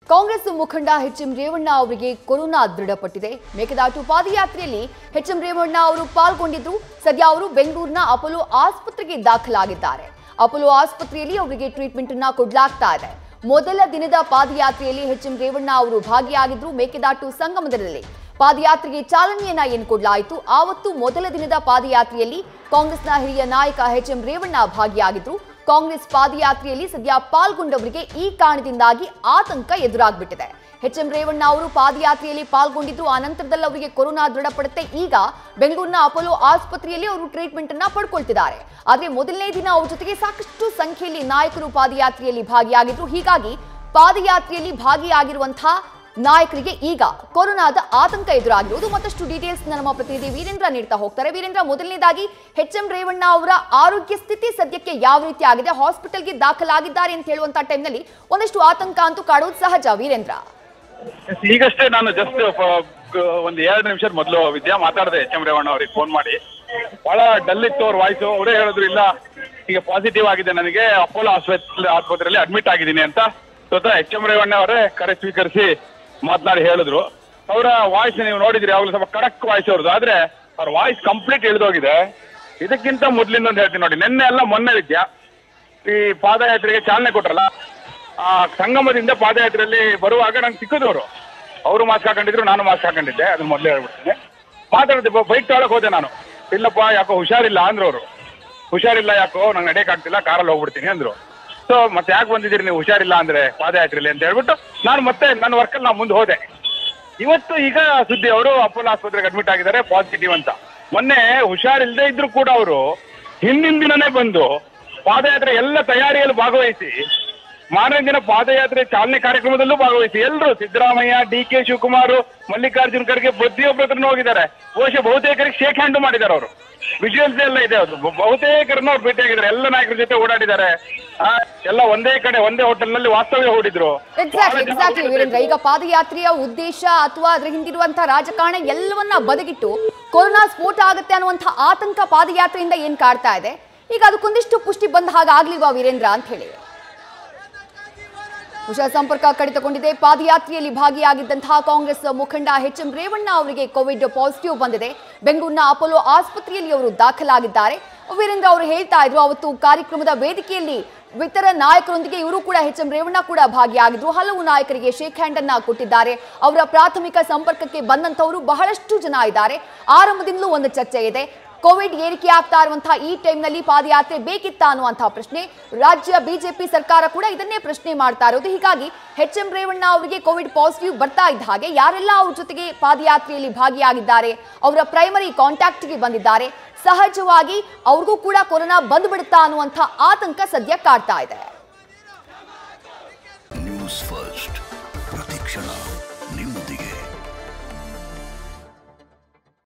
ಕಾಂಗ್ರೆಸ್ ಮುಖಂಡ H M Revanna ಅವರಿಗೆ corona ದೃಢಪಟ್ಟಿದೆ ಮೇಕೆದಾಟು ಪಾದಯಾತ್ರೆಯಲ್ಲಿ ಎಚ್ ಎಂ ರೇವಣ್ಣ ಅವರು ಪಾಲ್ಗೊಂಡಿದ್ರು ಸದ್ಯ ಅವರು ಬೆಂಗಳೂರಿನ ಅಪೋಲೋ ಆಸ್ಪತ್ರೆಗೆ ದಾಖಲಾಗಿದ್ದಾರೆ ಅಪೋಲೋ ಆಸ್ಪತ್ರೆಯಲ್ಲಿ ಅವರಿಗೆ ಟ್ರೀಟ್ಮೆಂಟ್ ಅನ್ನ ಕೊಡಲಾಗ್ತಾ ಇದೆ ಮೊದಲ ದಿನದ ಪಾದಯಾತ್ರೆಯಲ್ಲಿ ಎಚ್ ಎಂ ರೇವಣ್ಣ ಅವರು ಭಾಗಿಯಾಗಿದ್ರು ಮೇಕೆದಾಟು ಸಂಗಮದಲ್ಲಿ ಪಾದಯಾತ್ರೆಗೆ ಚಾಲನೆಯನ್ನ ಏನ್ ಕೊಡಲಾಯಿತು ಆವತ್ತು ಮೊದಲ ದಿನದ ಪಾದಯಾತ್ರೆಯಲ್ಲಿ ಕಾಂಗ್ರೆಸ್ನ ಹಿರಿಯ ನಾಯಕ ಎಚ್ ಎಂ ರೇವಣ್ಣ ಭಾಗಿಯಾಗಿದ್ರು ಕಾಂಗ್ರೆಸ್ ಪಾದಯಾತ್ರೆಯಲ್ಲಿ ಸದ್ಯ ಪಾಲ್ಗೊಂಡವರಿಗೆ ಈ ಕಾರಣದಿಂದಾಗಿ ಆತಂಕ ಎದುರಾಗ್ಬಿಟ್ಟಿದೆ ಎಚ್ ಎಂ ರೇವಣ್ಣ ಅವರು ಪಾದಯಾತ್ರೆಯಲ್ಲಿ ಪಾಲ್ಗೊಂಡಿದ್ರು ಆ ನಂತರದಲ್ಲಿ ಅವರಿಗೆ ಕೊರೋನಾ ದೃಢಪಡುತ್ತೆ ಈಗ ಬೆಂಗಳೂರಿನ ಅಪೋಲೋ ಆಸ್ಪತ್ರೆಯಲ್ಲಿ ಅವರು ಟ್ರೀಟ್ಮೆಂಟ್ ಅನ್ನ ಪಡ್ಕೊಳ್ತಿದ್ದಾರೆ ಆದ್ರೆ ಮೊದಲನೇ ದಿನ ಅವ್ರ ಜೊತೆಗೆ ಸಾಕಷ್ಟು ಸಂಖ್ಯೆಯಲ್ಲಿ ನಾಯಕರು ಪಾದಯಾತ್ರೆಯಲ್ಲಿ ಭಾಗಿಯಾಗಿದ್ರು ಹೀಗಾಗಿ ಪಾದಯಾತ್ರೆಯಲ್ಲಿ ಭಾಗಿಯಾಗಿರುವಂತಹ ನಾಯಕರಿಗೆ ಈಗ ಕೊರೋನಾದ ಆತಂಕ ಎದುರಾಗಿರುವುದು ಮತ್ತಷ್ಟು ಡೀಟೇಲ್ಸ್ ನಮ್ಮ ಪ್ರತಿನಿಧಿ ವೀರೇಂದ್ರ ನೀಡ್ತಾ ಹೋಗ್ತಾರೆ ವೀರೇಂದ್ರ ಮೊದಲನೇದಾಗಿ ಎಚ್ ಎಂ ರೇವಣ್ಣ ಅವರ ಆರೋಗ್ಯ ಸ್ಥಿತಿ ಸದ್ಯಕ್ಕೆ ಯಾವ ರೀತಿ ಆಗಿದೆ ಹಾಸ್ಪಿಟಲ್ಗೆ ದಾಖಲಾಗಿದ್ದಾರೆ ಅಂತ ಹೇಳುವಂತ ಟೈಮ್ನಲ್ಲಿ ಒಂದಷ್ಟು ಆತಂಕ ಅಂತೂ ಕಾಡುವುದು ಸಹಜ ವೀರೇಂದ್ರ ಈಗಷ್ಟೇ ನಾನು ಜಸ್ಟ್ ಒಂದು ಎರಡು ನಿಮಿಷದ ಮೊದಲು ವಿದ್ಯಾ ಮಾತಾಡಿದೆ ಎಚ್ ಎಂ ರೇವಣ್ಣ ಅವ್ರಿಗೆ ಫೋನ್ ಮಾಡಿ ಬಹಳ ಡಲ್ ಇತ್ತು ಅವ್ರ ವಾಯ್ಸು ಅವರೇ ಹೇಳಿದ್ರು ಇಲ್ಲ ಈಗ ಪಾಸಿಟಿವ್ ಆಗಿದೆ ನನಗೆ ಅಪೋಲೋ ಆಸ್ಪತ್ರೆ ಆಸ್ಪತ್ರೆಯಲ್ಲಿ ಅಡ್ಮಿಟ್ ಆಗಿದ್ದೀನಿ ಅಂತ ಸ್ವತಃ ಎಚ್ ಎಂ ರೇವಣ್ಣ ಅವರೇ ಕರೆ ಸ್ವೀಕರಿಸಿ ಮಾತನಾಡಿ ಹೇಳಿದ್ರು ಅವರ ವಾಯ್ಸ್ ನೀವು ನೋಡಿದ್ರಿ ಯಾವಾಗಲೂ ಸ್ವಲ್ಪ ಕಡಕ್ ವಾಯ್ಸ್ ಅವ್ರದ್ದು ಆದ್ರೆ ಅವ್ರ ವಾಯ್ಸ್ ಕಂಪ್ಲೀಟ್ ಇಳಿದೋಗಿದೆ ಇದಕ್ಕಿಂತ ಮೊದ್ಲಿಂದ ಒಂದು ಹೇಳ್ತೀನಿ ನೋಡಿ ನಿನ್ನೆ ಎಲ್ಲ ಮೊನ್ನೆ ವಿದ್ಯಾ ಈ ಪಾದಯಾತ್ರೆಗೆ ಚಾಲನೆ ಕೊಟ್ರಲ್ಲ ಆ ಸಂಗಮದಿಂದ ಪಾದಯಾತ್ರೆಯಲ್ಲಿ ಬರುವಾಗ ನಂಗೆ ಸಿಕ್ಕಿದವರು ಅವರು ಮಾಸ್ಕ್ ಹಾಕೊಂಡಿದ್ರು ನಾನು ಮಾಸ್ಕ್ ಹಾಕೊಂಡಿದ್ದೆ ಅದನ್ನ ಮೊದಲೇ ಹೇಳ್ಬಿಡ್ತೀನಿ ಮಾತಾಡಿದೆ ಬೈಕ್ ತಗೊಳಕ್ ಹೋದೆ ನಾನು ಇಲ್ಲಪ್ಪ ಯಾಕೋ ಹುಷಾರಿಲ್ಲ ಅಂದ್ರು ಅವರು ಹುಷಾರಿಲ್ಲ ಯಾಕೋ ನಂಗೆ ನಡೆಯಕ್ ಆಗ್ತಿಲ್ಲ ಕಾರಲ್ಲಿ ಹೋಗ್ಬಿಡ್ತೀನಿ ಅಂದ್ರು ಸೊ ಮತ್ತೆ ಯಾಕೆ ಬಂದಿದ್ದೀರಿ ನೀವು ಹುಷಾರಿಲ್ಲ ಅಂದ್ರೆ ಪಾದಯಾತ್ರೆಯಲ್ಲಿ ಅಂತ ಹೇಳ್ಬಿಟ್ಟು ನಾನು ಮತ್ತೆ ನನ್ನ ವರ್ಕಲ್ಲಿ ನಾನು ಮುಂದೆ ಹೋದೆ ಇವತ್ತು ಈಗ ಸುದ್ದಿ ಅವರು ಅಪೋಲೋ ಆಸ್ಪತ್ರೆಗೆ ಅಡ್ಮಿಟ್ ಆಗಿದ್ದಾರೆ ಪಾಸಿಟಿವ್ ಅಂತ ಮೊನ್ನೆ ಹುಷಾರಿಲ್ಲದೆ ಇದ್ರು ಕೂಡ ಅವರು ಹಿಂದಿನ ದಿನನೇ ಬಂದು ಪಾದಯಾತ್ರೆ ಎಲ್ಲ ತಯಾರಿಯಲ್ಲಿ ಭಾಗವಹಿಸಿ ಮಾರನೇ ದಿನ ಪಾದಯಾತ್ರೆ ಚಾಲನೆ ಕಾರ್ಯಕ್ರಮದಲ್ಲೂ ಭಾಗವಹಿಸಿ ಎಲ್ಲರೂ ಸಿದ್ದರಾಮಯ್ಯ ಡಿ ಕೆ ಶಿವಕುಮಾರ್ ಮಲ್ಲಿಕಾರ್ಜುನ್ ಖರ್ಗೆ ಪ್ರತಿಯೊಬ್ಬರ ಹತ್ರನೂ ಹೋಗಿದ್ದಾರೆ ಬಹುಶಃ ಬಹುತೇಕರಿಗೆ ಶೇಕ್ ಹ್ಯಾಂಡ್ ಮಾಡಿದ್ದಾರೆ ಅವರು ವಿಜುವಲ್ಸ್ ಎಲ್ಲ ಇದೆ ಅದು ಬಹುತೇಕರನ್ನು ಅವ್ರು ಭೇಟಿಯಾಗಿದ್ದಾರೆ ಎಲ್ಲ ನಾಯಕರ ಜೊತೆ ಓಡಾಡಿದ್ದಾರೆ ಆ, ಎಲ್ಲ ಒಂದೇ ಕಡೆ ಒಂದೇ ಹೋಟೆಲ್ನಲ್ಲಿ ವಾಸ್ತವ್ಯ ಹೂಡಿದ್ರು ಎಕ್ಸಾಕ್ಟ್ಲಿ ಎಕ್ಸಾಕ್ಟ್ಲಿ ವೀರೇಂದ್ರ ಈಗ ಪಾದಯಾತ್ರೆಯ ಉದ್ದೇಶ ಅಥವಾ ಅದ್ರ ಹಿಂದಿರುವಂತಹ ರಾಜಕಾರಣ ಎಲ್ಲವನ್ನ ಬದಿಗಿಟ್ಟು ಕೊರೋನಾ ಸ್ಫೋಟ ಆಗುತ್ತೆ ಅನ್ನುವಂಥ ಆತಂಕ ಪಾದಯಾತ್ರೆಯಿಂದ ಏನ್ ಕಾಡ್ತಾ ಇದೆ ಈಗ ಅದಕ್ಕೊಂದಿಷ್ಟು ಪುಷ್ಟಿ ಬಂದ ಹಾಗಾಗ್ಲಿಲ್ವಾ ವೀರೇಂದ್ರ ಅಂತ ಹೇಳಿ ಹುಷಾರ್ ಸಂಪರ್ಕ ಕಡಿತಗೊಂಡಿದೆ ಪಾದಯಾತ್ರೆಯಲ್ಲಿ ಭಾಗಿಯಾಗಿದ್ದಂತಹ ಕಾಂಗ್ರೆಸ್ ಮುಖಂಡ ಎಚ್ ಎಂ ರೇವಣ್ಣ ಅವರಿಗೆ ಕೋವಿಡ್ ಪಾಸಿಟಿವ್ ಬಂದಿದೆ ಬೆಂಗಳೂರಿನ ಅಪೋಲೋ ಆಸ್ಪತ್ರೆಯಲ್ಲಿ ಅವರು ದಾಖಲಾಗಿದ್ದಾರೆ ವೀರೇಂದ್ರ ಅವರು ಹೇಳ್ತಾ ಇದ್ರು ಅವತ್ತು ಕಾರ್ಯಕ್ರಮದ ವೇದಿಕೆಯಲ್ಲಿ ಇತರ ನಾಯಕರೊಂದಿಗೆ ಇವರು ಕೂಡ ಎಚ್ ಎಂ ರೇವಣ್ಣ ಕೂಡ ಭಾಗಿಯಾಗಿದ್ರು ಹಲವು ನಾಯಕರಿಗೆ ಶೇಕ್ ಹ್ಯಾಂಡ್ ಅನ್ನ ಕೊಟ್ಟಿದ್ದಾರೆ ಅವರ ಪ್ರಾಥಮಿಕ ಸಂಪರ್ಕಕ್ಕೆ ಬಂದಂತವರು ಬಹಳಷ್ಟು ಜನ ಇದ್ದಾರೆ ಆರಂಭದಿಂದಲೂ ಒಂದು ಚರ್ಚೆ ಇದೆ ಕೋವಿಡ್ ಏರಿಕೆ ಆಗ್ತಾ ಇರುವಂತಹ ಈ ಟೈಮ್ನಲ್ಲಿ ಪಾದಯಾತ್ರೆ ಬೇಕಿತ್ತಾ ಅನ್ನುವಂತಹ ಪ್ರಶ್ನೆ ರಾಜ್ಯ ಬಿಜೆಪಿ ಸರ್ಕಾರ ಕೂಡ ಇದನ್ನೇ ಪ್ರಶ್ನೆ ಮಾಡ್ತಾ ಇರೋದು ಹೀಗಾಗಿ ಎಚ್ ಎಂ ರೇವಣ್ಣ ಅವರಿಗೆ ಕೋವಿಡ್ ಪಾಸಿಟಿವ್ ಬರ್ತಾ ಇದ್ದ ಹಾಗೆ ಯಾರೆಲ್ಲ ಅವ್ರ ಜೊತೆಗೆ ಪಾದಯಾತ್ರೆಯಲ್ಲಿ ಭಾಗಿಯಾಗಿದ್ದಾರೆ ಅವರ ಪ್ರೈಮರಿ ಕಾಂಟ್ಯಾಕ್ಟ್ಗೆ ಬಂದಿದ್ದಾರೆ ಸಹಜವಾಗಿ ಅವ್ರಿಗೂ ಕೂಡ ಕೊರೋನಾ ಬಂದ್ಬಿಡುತ್ತಾ ಅನ್ನುವಂಥ ಆತಂಕ ಸದ್ಯ ಕಾಡ್ತಾ ಇದೆ ನ್ಯೂಸ್ ಫಸ್ಟ್ ಪ್ರತಿಕ್ಷಣ ನಿಮ್ಮೊಂದಿಗೆ